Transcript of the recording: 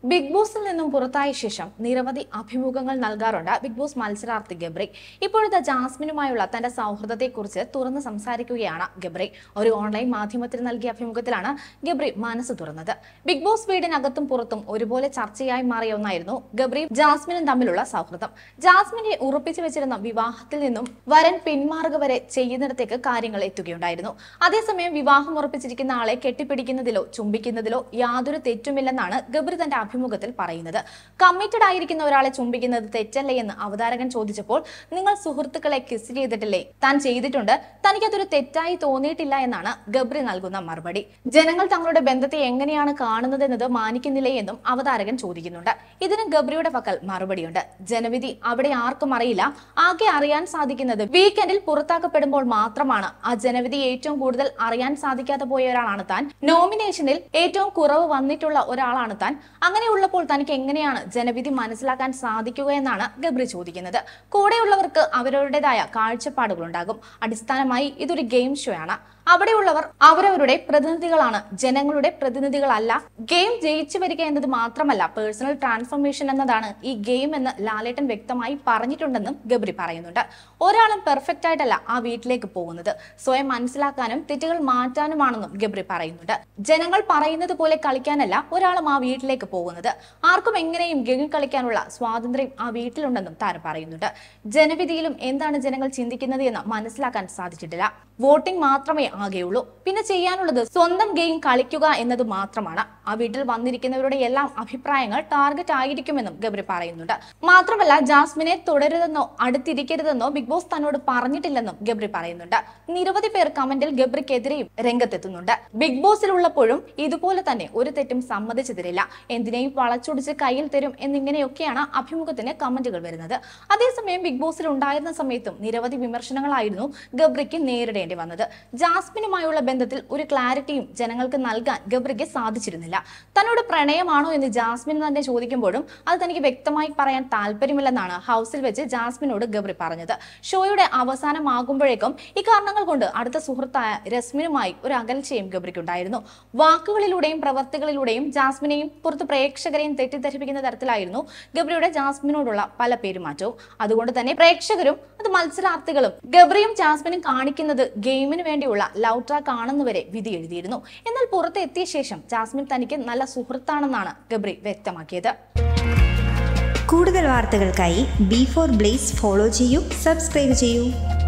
big ബോസിൽ നിന്നും പുറത്തായ ശേഷം നിരവധി അഭിമുഖങ്ങൾ നൽകാറുണ്ട് ബിഗ് ബോസ് മത്സരാർത്ഥി ഗബ്രി ഇപ്പോഴത്തെ ജാസ്മിനുമായുള്ള തന്റെ സൗഹൃദത്തെക്കുറിച്ച് തുറന്ന് സംസാരിക്കുകയാണ് ഗബ്രി ഒരു ഓൺലൈൻ മാധ്യമത്തിന് നൽകിയ അഭിമുഖത്തിലാണ് ഗബ്രി മനസ്സ് തുറന്നത് ബിഗ് ബോസ് വീടിനകത്തും പുറത്തും ഒരുപോലെ ചർച്ചയായി മാറിയ ഒന്നായിരുന്നു ഗബ്രിയും ജാസ്മിനും തമ്മിലുള്ള സൗഹൃദം ജാസ്മിനെ ഉറപ്പിച്ചു വെച്ചിരുന്ന വിവാഹത്തിൽ നിന്നും വരൻ പിന്മാറുക വരെ ചെയ്യുന്നിടത്തേക്ക് കാര്യങ്ങൾ എത്തുകയുണ്ടായിരുന്നു അതേസമയം വിവാഹം ഉറപ്പിച്ചിരിക്കുന്ന ആളെ കെട്ടിപ്പിടിക്കുന്നതിലോ ചുംബിക്കുന്നതിലോ യാതൊരു തെറ്റുമില്ലെന്നാണ് ഗബ്രി തന്റെ അഭിമുഖത്തിൽ പറയുന്നത് കമ്മിറ്റഡ് ആയിരിക്കുന്ന ഒരാളെ ചുംബിക്കുന്നത് തെറ്റല്ലേ എന്ന് അവതാരകൻ ചോദിച്ചപ്പോൾ നിങ്ങൾ സുഹൃത്തുക്കളെ കിസ് ചെയ്തിട്ടില്ലേ താൻ ചെയ്തിട്ടുണ്ട് തനിക്കതൊരു തെറ്റായി തോന്നിയിട്ടില്ല എന്നാണ് ഗബ്രി നൽകുന്ന മറുപടി ജനങ്ങൾ തങ്ങളുടെ ബന്ധത്തെ എങ്ങനെയാണ് കാണുന്നതെന്നത് മാനിക്കുന്നില്ലേ എന്നും അവതാരകൻ ചോദിക്കുന്നുണ്ട് ഇതിന് ഗബ്രിയുടെ പക്കൽ മറുപടിയുണ്ട് ജനവിധി അവിടെ ആർക്കും അറിയില്ല ആകെ അറിയാൻ സാധിക്കുന്നത് വീക്കെൻഡിൽ പുറത്താക്കപ്പെടുമ്പോൾ മാത്രമാണ് ആ ജനവിധി ഏറ്റവും കൂടുതൽ അറിയാൻ സാധിക്കാതെ പോയ ഒരാളാണ് താൻ നോമിനേഷനിൽ ഏറ്റവും കുറവ് വന്നിട്ടുള്ള ഒരാളാണ് താൻ അങ്ങനെയുള്ളപ്പോൾ തനിക്ക് എങ്ങനെയാണ് ജനവിധി മനസ്സിലാക്കാൻ സാധിക്കുക എന്നാണ് ഗബ്രി ചോദിക്കുന്നത് കൂടെയുള്ളവർക്ക് അവരവരുടേതായ കാഴ്ചപ്പാടുകളുണ്ടാകും അടിസ്ഥാനമായി ഇതൊരു ഗെയിം ഷോ ആണ് അവിടെയുള്ളവർ അവരവരുടെ പ്രതിനിധികളാണ് ജനങ്ങളുടെ പ്രതിനിധികളല്ല ഗെയിം ജയിച്ചു വരിക എന്നത് മാത്രമല്ല പേഴ്സണൽ ട്രാൻസ്ഫോർമേഷൻ എന്നതാണ് ഈ ഗെയിം എന്ന് ലാലേട്ടൻ വ്യക്തമായി പറഞ്ഞിട്ടുണ്ടെന്നും ഗബ്രി പറയുന്നുണ്ട് ഒരാളും പെർഫെക്റ്റ് ആയിട്ടല്ല ആ വീട്ടിലേക്ക് പോകുന്നത് സ്വയം മനസ്സിലാക്കാനും തെറ്റുകൾ മാറ്റാനുമാണെന്നും ഗബ്രി പറയുന്നുണ്ട് ജനങ്ങൾ പറയുന്നത് പോലെ കളിക്കാനല്ല ഒരാളും ആ വീട്ടിലേക്ക് പോകുന്നത് ആർക്കും എങ്ങനെയും ഗെയിം കളിക്കാനുള്ള സ്വാതന്ത്ര്യം ആ വീട്ടിലുണ്ടെന്നും താരം പറയുന്നുണ്ട് ജനവിധിയിലും എന്താണ് ജനങ്ങൾ ചിന്തിക്കുന്നത് എന്ന് മനസ്സിലാക്കാൻ സാധിച്ചിട്ടില്ല വോട്ടിംഗ് മാത്രമേ ആകെയുള്ളൂ പിന്നെ ചെയ്യാനുള്ളത് സ്വന്തം ഗെയിം കളിക്കുക എന്നത് മാത്രമാണ് ആ വീട്ടിൽ വന്നിരിക്കുന്നവരുടെ എല്ലാം അഭിപ്രായങ്ങൾ ടാർഗറ്റ് ആയിരിക്കുമെന്നും ഗബ്രി പറയുന്നുണ്ട് മാത്രമല്ല ജാസ്മിനെ തുടരുതെന്നോ അടുത്തിരിക്കരുതെന്നോ ബിഗ് ബോസ് തന്നോട് പറഞ്ഞിട്ടില്ലെന്നും ഗബ്രി പറയുന്നുണ്ട് നിരവധി പേർ കമന്റിൽ ഗബ്രിക്കെതിരെയും രംഗത്തെത്തുന്നുണ്ട് ബിഗ് ബോസിലുള്ളപ്പോഴും ഇതുപോലെ തന്നെ ഒരു തെറ്റും സമ്മതിച്ചു തരില്ല എന്തിനേയും വളച്ചൊടിച്ച് കയ്യിൽ തരും എന്നിങ്ങനെയൊക്കെയാണ് അഭിമുഖത്തിന് കമന്റുകൾ വരുന്നത് അതേസമയം ബിഗ് ബോസിൽ ഉണ്ടായിരുന്ന സമയത്തും നിരവധി വിമർശനങ്ങളായിരുന്നു ഗബ്രിക്ക് നേരിടേണ്ടി വന്നത് ജാസ്മിനുമായുള്ള ബന്ധത്തിൽ ഒരു ക്ലാരിറ്റിയും ജനങ്ങൾക്ക് നൽകാൻ ഗബ്രിക്ക് സാധിച്ചിരുന്നില്ല തന്നോട് പ്രണയമാണോ എന്ന് ജാസ്മിൻ തന്നെ ചോദിക്കുമ്പോഴും അത് തനിക്ക് വ്യക്തമായി പറയാൻ താല്പര്യമില്ലെന്നാണ് ഹൗസിൽ വെച്ച് ജാസ്മിനോട് ഗബ്രി പറഞ്ഞത് ഷോയുടെ അവസാനമാകുമ്പോഴേക്കും ഇക്കാരണങ്ങൾ കൊണ്ട് അടുത്ത സുഹൃത്തായ രശ്മിനുമായി ഒരു അകൽച്ചയും ഗബ്രിക്കുണ്ടായിരുന്നു വാക്കുകളിലൂടെയും പ്രവർത്തികളിലൂടെയും ജാസ്മിനെയും പുറത്ത് പ്രേക്ഷകരെയും തെറ്റിദ്ധരിപ്പിക്കുന്ന തരത്തിലായിരുന്നു ഗബ്രിയുടെ ജാസ്മിനോടുള്ള പല പെരുമാറ്റവും അതുകൊണ്ട് തന്നെ പ്രേക്ഷകരും അത് മത്സരാർത്ഥികളും ഗബ്രിയും ജാസ്മിനും കാണിക്കുന്നത് ഗെയിമിന് വേണ്ടിയുള്ള ലവ് ട്രാക്ക് ആണെന്നുവരെ വിധി എഴുതിയിരുന്നു എന്നാൽ പുറത്ത് എത്തിയ ശേഷം ജാസ്മിൻ തനിക്ക് നല്ല സുഹൃത്താണെന്നാണ് ഗബ്രി വ്യക്തമാക്കിയത് കൂടുതൽ വാർത്തകൾക്കായി ബി ഫോർ ബ്ലേസ് ഫോളോ ചെയ്യൂ സബ്സ്ക്രൈബ് ചെയ്യൂ